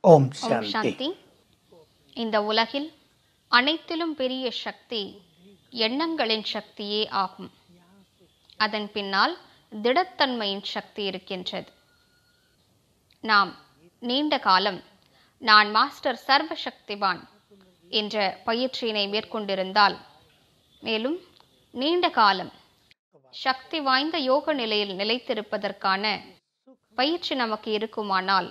ஓம் ஓம் சாந்தி சாந்தி இந்த உலகில் அனைத்திலும் பெரிய சக்தி எண்ணங்களின் சக்தியே ஆகும் அதன் பின்னால் திடத்தன்மையின் சக்தி இருக்கின்றது நாம் நீண்ட காலம் நான் மாஸ்டர் சர்வ சக்திவான் என்ற பயிற்சியினை மேற்கொண்டிருந்தால் மேலும் நீண்ட காலம் சக்தி வாய்ந்த யோக நிலையில் நிலைத்திருப்பதற்கான பயிற்சி நமக்கு இருக்குமானால்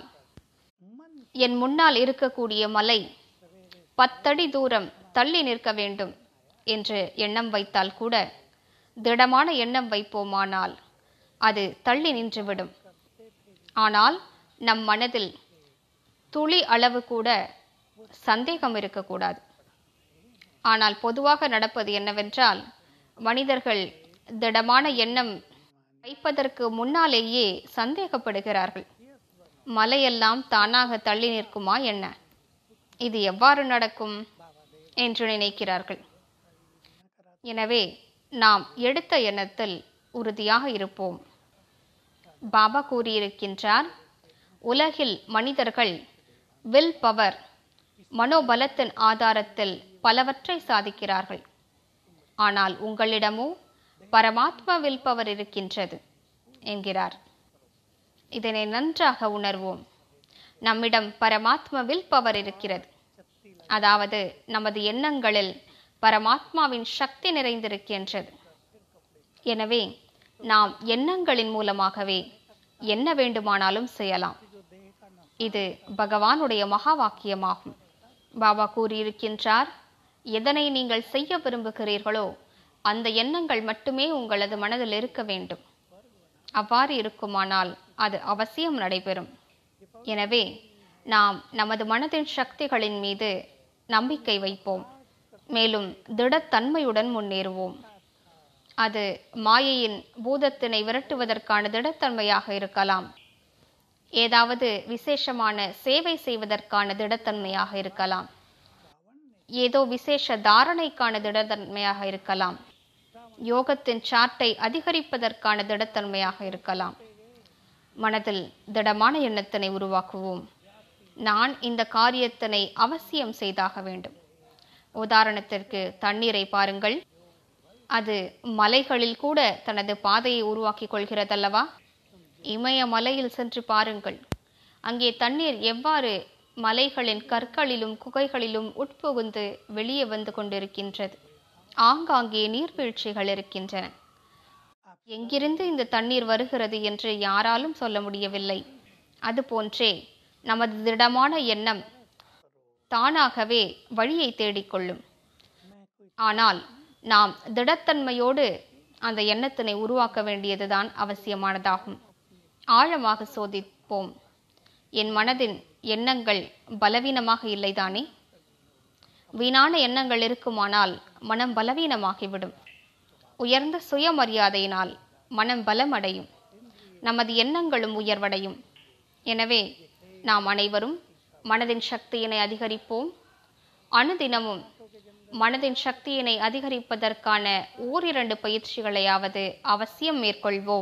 என் முன்னால் இருக்கக்கூடிய மலை பத்தடி தூரம் தள்ளி நிற்க வேண்டும் என்று எண்ணம் வைத்தால் கூட திடமான எண்ணம் வைப்போமானால் அது தள்ளி நின்றுவிடும் ஆனால் நம் மனதில் துளி அளவு கூட சந்தேகம் இருக்கக்கூடாது ஆனால் பொதுவாக நடப்பது என்னவென்றால் மனிதர்கள் திடமான எண்ணம் வைப்பதற்கு முன்னாலேயே சந்தேகப்படுகிறார்கள் மலையெல்லாம் தானாக தள்ளி நிற்குமா என்ன இது எவ்வாறு நடக்கும் என்று நினைக்கிறார்கள் எனவே நாம் எடுத்த எண்ணத்தில் உறுதியாக இருப்போம் பாபா கூறியிருக்கின்றார் உலகில் மனிதர்கள் வில் பவர் மனோபலத்தின் ஆதாரத்தில் பலவற்றை சாதிக்கிறார்கள் ஆனால் உங்களிடமோ பரமாத்மா வில் பவர் இருக்கின்றது என்கிறார் இதனை நன்றாக உணர்வோம் நம்மிடம் பரமாத்மா வில் பவர் இருக்கிறது அதாவது நமது எண்ணங்களில் பரமாத்மாவின் சக்தி நிறைந்திருக்கின்றது எனவே நாம் எண்ணங்களின் மூலமாகவே என்ன வேண்டுமானாலும் செய்யலாம் இது பகவானுடைய மகா வாக்கியமாகும் பாபா கூறியிருக்கின்றார் எதனை நீங்கள் செய்ய விரும்புகிறீர்களோ அந்த எண்ணங்கள் மட்டுமே உங்களது மனதில் இருக்க வேண்டும் அவ்வாறு இருக்குமானால் அது அவசியம் நடைபெறும் எனவே நாம் நமது மனதின் சக்திகளின் மீது நம்பிக்கை வைப்போம் மேலும் திடத்தன்மையுடன் முன்னேறுவோம் அது மாயையின் பூதத்தினை விரட்டுவதற்கான திடத்தன்மையாக இருக்கலாம் ஏதாவது விசேஷமான சேவை செய்வதற்கான திடத்தன்மையாக இருக்கலாம் ஏதோ விசேஷ தாரணைக்கான திடத்தன்மையாக இருக்கலாம் யோகத்தின் சார்ட்டை அதிகரிப்பதற்கான திடத்தன்மையாக இருக்கலாம் மனதில் திடமான எண்ணத்தினை உருவாக்குவோம் நான் இந்த காரியத்தினை அவசியம் செய்தாக வேண்டும் உதாரணத்திற்கு தண்ணீரை பாருங்கள் அது மலைகளில் கூட தனது பாதையை உருவாக்கிக் கொள்கிறதல்லவா இமய மலையில் சென்று பாருங்கள் அங்கே தண்ணீர் எவ்வாறு மலைகளின் கற்களிலும் குகைகளிலும் உட்புகுந்து வெளியே வந்து கொண்டிருக்கின்றது ஆங்காங்கே நீர்வீழ்ச்சிகள் இருக்கின்றன எங்கிருந்து இந்த தண்ணீர் வருகிறது என்று யாராலும் சொல்ல முடியவில்லை அதுபோன்றே நமது திடமான எண்ணம் தானாகவே வழியை தேடிக்கொள்ளும் ஆனால் நாம் திடத்தன்மையோடு அந்த எண்ணத்தினை உருவாக்க வேண்டியதுதான் அவசியமானதாகும் ஆழமாக சோதிப்போம் என் மனதின் எண்ணங்கள் பலவீனமாக இல்லைதானே வீணான எண்ணங்கள் இருக்குமானால் மனம் பலவீனமாகிவிடும் உயர்ந்த சுயமரியாதையினால் மனம் பலமடையும் நமது எண்ணங்களும் உயர்வடையும் எனவே நாம் அனைவரும் மனதின் சக்தியினை அதிகரிப்போம் அனுதினமும் மனதின் சக்தியினை அதிகரிப்பதற்கான ஓரிரண்டு பயிற்சிகளையாவது அவசியம் மேற்கொள்வோம்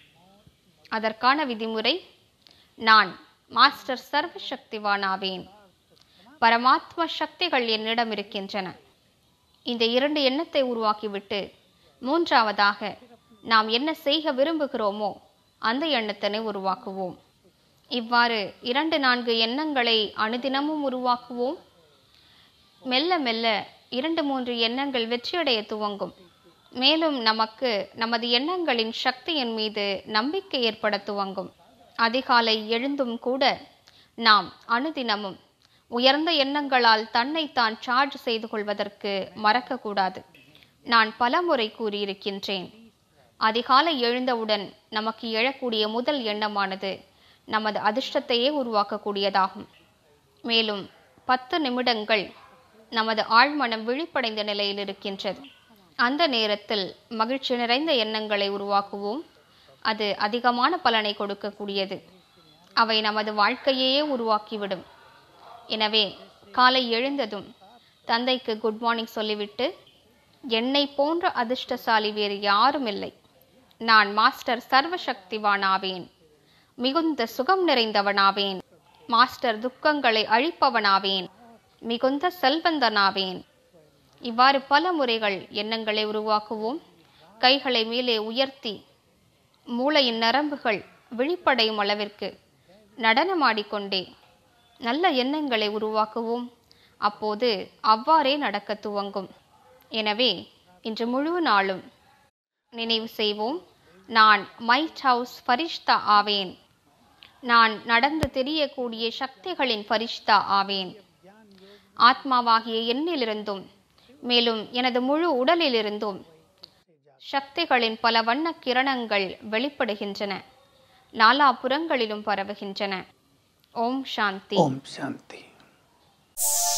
அதற்கான விதிமுறை நான் மாஸ்டர் சர்வ சக்திவானாவேன் பரமாத்ம சக்திகள் என்னிடம் இருக்கின்றன இந்த இரண்டு எண்ணத்தை உருவாக்கிவிட்டு மூன்றாவதாக நாம் என்ன செய்ய விரும்புகிறோமோ அந்த எண்ணத்தினை உருவாக்குவோம் இவ்வாறு இரண்டு நான்கு எண்ணங்களை அனுதினமும் உருவாக்குவோம் மெல்ல மெல்ல இரண்டு மூன்று எண்ணங்கள் வெற்றியடைய துவங்கும் மேலும் நமக்கு நமது எண்ணங்களின் சக்தியின் மீது நம்பிக்கை ஏற்பட துவங்கும் அதிகாலை எழுந்தும் கூட நாம் அனுதினமும் உயர்ந்த எண்ணங்களால் தன்னைத்தான் சார்ஜ் செய்து கொள்வதற்கு மறக்கக்கூடாது நான் பலமுறை கூறியிருக்கின்றேன் அதிகாலை எழுந்தவுடன் நமக்கு எழக்கூடிய முதல் எண்ணமானது நமது அதிர்ஷ்டத்தையே உருவாக்கக்கூடியதாகும் மேலும் பத்து நிமிடங்கள் நமது ஆழ்மனம் விழிப்படைந்த நிலையில் இருக்கின்றது அந்த நேரத்தில் மகிழ்ச்சி நிறைந்த எண்ணங்களை உருவாக்குவோம் அது அதிகமான பலனை கொடுக்கக்கூடியது அவை நமது வாழ்க்கையையே உருவாக்கிவிடும் எனவே காலை எழுந்ததும் தந்தைக்கு குட் மார்னிங் சொல்லிவிட்டு என்னை போன்ற அதிர்ஷ்டசாலி வேறு யாரும் இல்லை நான் மாஸ்டர் சர்வசக்திவானாவேன் மிகுந்த சுகம் நிறைந்தவனாவேன் மாஸ்டர் துக்கங்களை அழிப்பவனாவேன் மிகுந்த செல்வந்தனாவேன் இவ்வாறு பல முறைகள் எண்ணங்களை உருவாக்குவோம் கைகளை மேலே உயர்த்தி மூளையின் நரம்புகள் விழிப்படையும் அளவிற்கு நடனமாடிக்கொண்டே நல்ல எண்ணங்களை உருவாக்குவோம் அப்போது அவ்வாறே நடக்க துவங்கும் எனவே இன்று முழு நாளும் நினைவு செய்வோம் நான் மைட் ஹவுஸ் ஃபரிஷ்தா ஆவேன் நான் நடந்து தெரியக்கூடிய சக்திகளின் ஃபரிஷ்தா ஆவேன் ஆத்மாவாகிய என்னிலிருந்தும் மேலும் எனது முழு உடலிலிருந்தும் சக்திகளின் பல வண்ண கிரணங்கள் வெளிப்படுகின்றன நாலாபுறங்களிலும் பரவுகின்றன ஓம் சாந்தி ஓம் சாந்தி